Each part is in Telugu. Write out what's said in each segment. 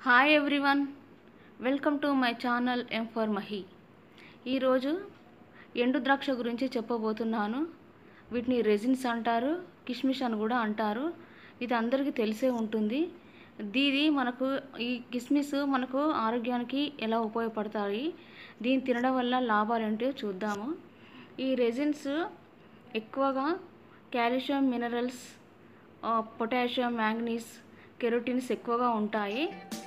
hi everyone welcome to my channel M for Mahi ఈరోజు ఎండు ద్రాక్ష గురించి చెప్పబోతున్నాను వీటిని రెజిన్స్ అంటారు కిష్మిష్ అని కూడా అంటారు ఇది అందరికీ తెలిసే ఉంటుంది దీది మనకు ఈ కిస్మిస్ మనకు ఆరోగ్యానికి ఎలా ఉపయోగపడతాయి దీన్ని తినడం వల్ల లాభాలు ఏంటో చూద్దాము ఈ రెజిన్స్ ఎక్కువగా calcium minerals potassium manganese carotenes ఎక్కువగా ఉంటాయి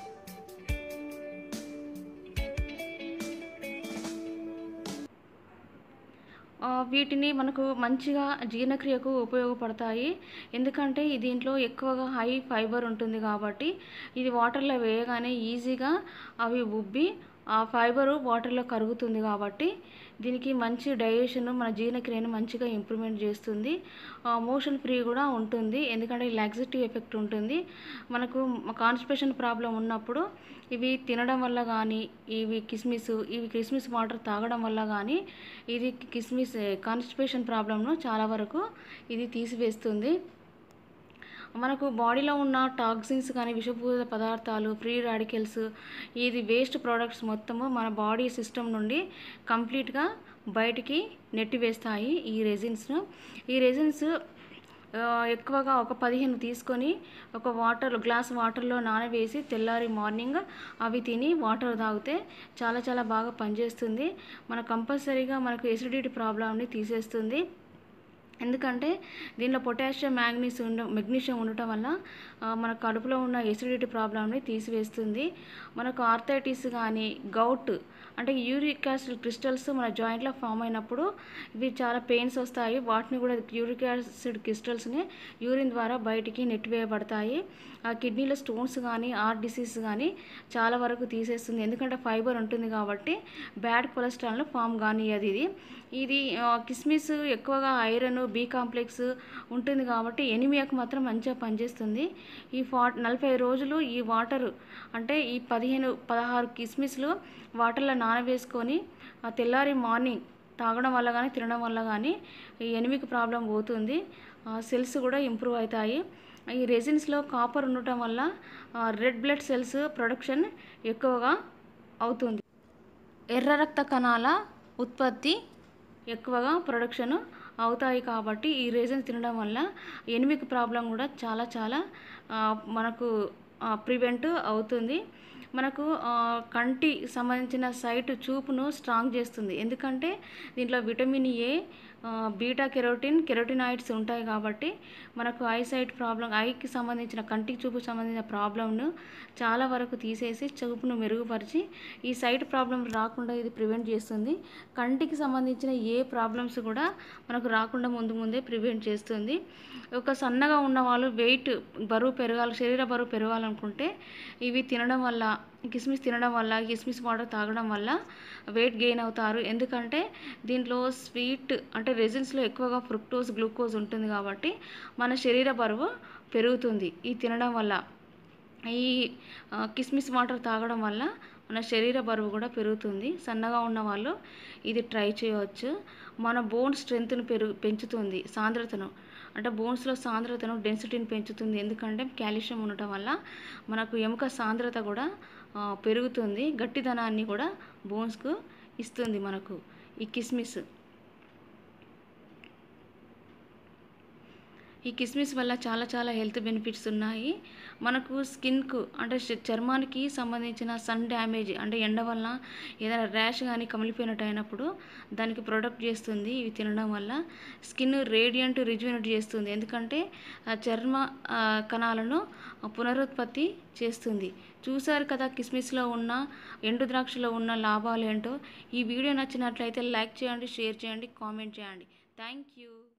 ఆ, వీటిని మనకు మంచిగా జీర్ణక్రియకు ఉపయోగపడతాయి ఎందుకంటే ఈ దీంట్లో ఎక్కువగా హై ఫైబర్ ఉంటుంది కాబట్టి ఇది వాటర్లో వేయగానే ఈజీగా అవి ఉబ్బి ఆ ఫైబరు వాటర్లో కరుగుతుంది కాబట్టి దీనికి మంచి డైజెషన్ మన జీర్ణక్రియను మంచిగా ఇంప్రూవ్మెంట్ చేస్తుంది మోషన్ ఫ్రీ కూడా ఉంటుంది ఎందుకంటే లాక్సిటివ్ ఎఫెక్ట్ ఉంటుంది మనకు కాన్స్టిపేషన్ ప్రాబ్లం ఉన్నప్పుడు ఇవి తినడం వల్ల కానీ ఇవి కిస్మిస్ ఇవి కిస్మిస్ వాటర్ తాగడం వల్ల కానీ ఇది కిస్మిస్ కాన్స్టిపేషన్ ప్రాబ్లంను చాలా వరకు ఇది తీసివేస్తుంది మనకు బాడీలో ఉన్న టాక్సిన్స్ కానీ విషపూరిత పదార్థాలు ఫ్రీ రాడికల్స్ ఇది వేస్ట్ ప్రోడక్ట్స్ మొత్తము మన బాడీ సిస్టమ్ నుండి కంప్లీట్గా బయటికి నెట్టివేస్తాయి ఈ రెజిన్స్ను ఈ రెజిన్స్ ఎక్కువగా ఒక పదిహేను తీసుకొని ఒక వాటర్ గ్లాస్ వాటర్లో నానవేసి తెల్లారి మార్నింగ్ అవి తిని వాటర్ తాగితే చాలా చాలా బాగా పనిచేస్తుంది మన కంపల్సరీగా మనకు ఎసిడిటీ ప్రాబ్లమ్ని తీసేస్తుంది ఎందుకంటే దీనిలో పొటాషియం మ్యాంగనీస్ ఉండ మెగ్నీషియం ఉండటం వల్ల ఆ, మన కడుపులో ఉన్న ఎసిడిటీ ప్రాబ్లమ్ని తీసివేస్తుంది మనకు ఆర్థరైటిస్ కానీ గౌట్ అంటే యూరిక్ యాసిడ్ క్రిస్టల్స్ మన జాయింట్లో ఫామ్ అయినప్పుడు ఇవి చాలా పెయిన్స్ వస్తాయి వాటిని కూడా యూరిక్ యాసిడ్ క్రిస్టల్స్ని యూరిన్ ద్వారా బయటికి నెట్టివేయబడతాయి ఆ కిడ్నీలో స్టోన్స్ కానీ ఆర్ డిసీజ్ కానీ చాలా వరకు తీసేస్తుంది ఎందుకంటే ఫైబర్ ఉంటుంది కాబట్టి బ్యాడ్ కొలెస్ట్రాల్ను ఫామ్ కానీ అది ఇది ఇది ఆ, కిస్మిస్ ఎక్కువగా ఐరన్ బి కాంప్లెక్స్ ఉంటుంది కాబట్టి ఎనిమియాకు మాత్రం మంచిగా పనిచేస్తుంది ఈ ఫా నలభై రోజులు ఈ వాటర్ అంటే ఈ పదిహేను పదహారు కిస్మిస్లు వాటర్లో నానవేసుకొని ఆ తెల్లారి మార్నింగ్ తాగడం వల్ల కానీ తినడం వల్ల కానీ ఈ ఎనిమికి ప్రాబ్లం పోతుంది సెల్స్ కూడా ఇంప్రూవ్ అవుతాయి ఈ రెజిన్స్లో కాపర్ ఉండటం వల్ల రెడ్ బ్లడ్ సెల్స్ ప్రొడక్షన్ ఎక్కువగా అవుతుంది ఎర్ర రక్త కణాల ఉత్పత్తి ఎక్కువగా ప్రొడక్షన్ అవుతాయి కాబట్టి ఈ రేజన్స్ తినడం వల్ల ఎనిమిక్ ప్రాబ్లం కూడా చాలా చాలా ఆ, మనకు ప్రివెంట్ అవుతుంది మనకు ఆ, కంటి సంబంధించిన సైట్ చూపును స్ట్రాంగ్ చేస్తుంది ఎందుకంటే దీంట్లో విటమిన్ ఏ ఆ, బీటా కెరోటిన్ కెరోటినాయిడ్స్ ఉంటాయి కాబట్టి మనకు ఐ సైట్ ప్రాబ్లం ఐకి సంబంధించిన కంటికి చూపు సంబంధించిన ప్రాబ్లంను చాలా వరకు తీసేసి చూపును మెరుగుపరిచి ఈ సైట్ ప్రాబ్లం రాకుండా ఇది ప్రివెంట్ చేస్తుంది కంటికి సంబంధించిన ఏ ప్రాబ్లమ్స్ కూడా మనకు రాకుండా ముందు ముందే ప్రివెంట్ చేస్తుంది ఒక సన్నగా ఉన్న వాళ్ళు వెయిట్ బరువు పెరగాలి శరీర బరువు పెరగాలనుకుంటే ఇవి తినడం వల్ల కిస్మిస్ తినడం వల్ల కిస్మిస్ వాటర్ తాగడం వల్ల వెయిట్ గెయిన్ అవుతారు ఎందుకంటే దీంట్లో స్వీట్ అంటే రెజిన్స్లో ఎక్కువగా ఫ్రుక్టోజ్ గ్లూకోజ్ ఉంటుంది కాబట్టి మన శరీర బరువు పెరుగుతుంది ఈ తినడం వల్ల ఈ ఆ, కిస్మిస్ వాటర్ తాగడం వల్ల మన శరీర బరువు కూడా పెరుగుతుంది సన్నగా ఉన్న వాళ్ళు ఇది ట్రై చేయవచ్చు మన బోన్ స్ట్రెంగ్త్ను పెరుగు పెంచుతుంది సాంద్రతను అంటే బోన్స్లో సాంద్రతను డెన్సిటీని పెంచుతుంది ఎందుకంటే కాల్షియం ఉండటం వల్ల మనకు ఎముక సాంద్రత కూడా ఆ, పెరుగుతుంది గట్టిదనాన్ని కూడా బోన్స్కు ఇస్తుంది మనకు ఈ కిస్మిస్ ఈ కిస్మిస్ వల్ల చాలా చాలా హెల్త్ బెనిఫిట్స్ ఉన్నాయి మనకు స్కిన్కు అంటే శ- చర్మానికి సంబంధించిన సన్ డ్యామేజ్ అంటే ఎండ వల్ల ఏదైనా ర్యాష్ కానీ కమిలిపోయినట్టు అయినప్పుడు దానికి ప్రొడక్ట్ చేస్తుంది ఇవి తినడం వల్ల స్కిన్ రేడియంట్ రిజ్యూనేట్ చేస్తుంది ఎందుకంటే ఆ చర్మ ఆ, కణాలను పునరుత్పత్తి చేస్తుంది చూసారు కదా కిస్మిస్లో ఉన్న ఎండు ద్రాక్షలో ఉన్న లాభాలు ఏంటో ఈ వీడియో నచ్చినట్లయితే లైక్ చేయండి షేర్ చేయండి కామెంట్ చేయండి థ్యాంక్ యూ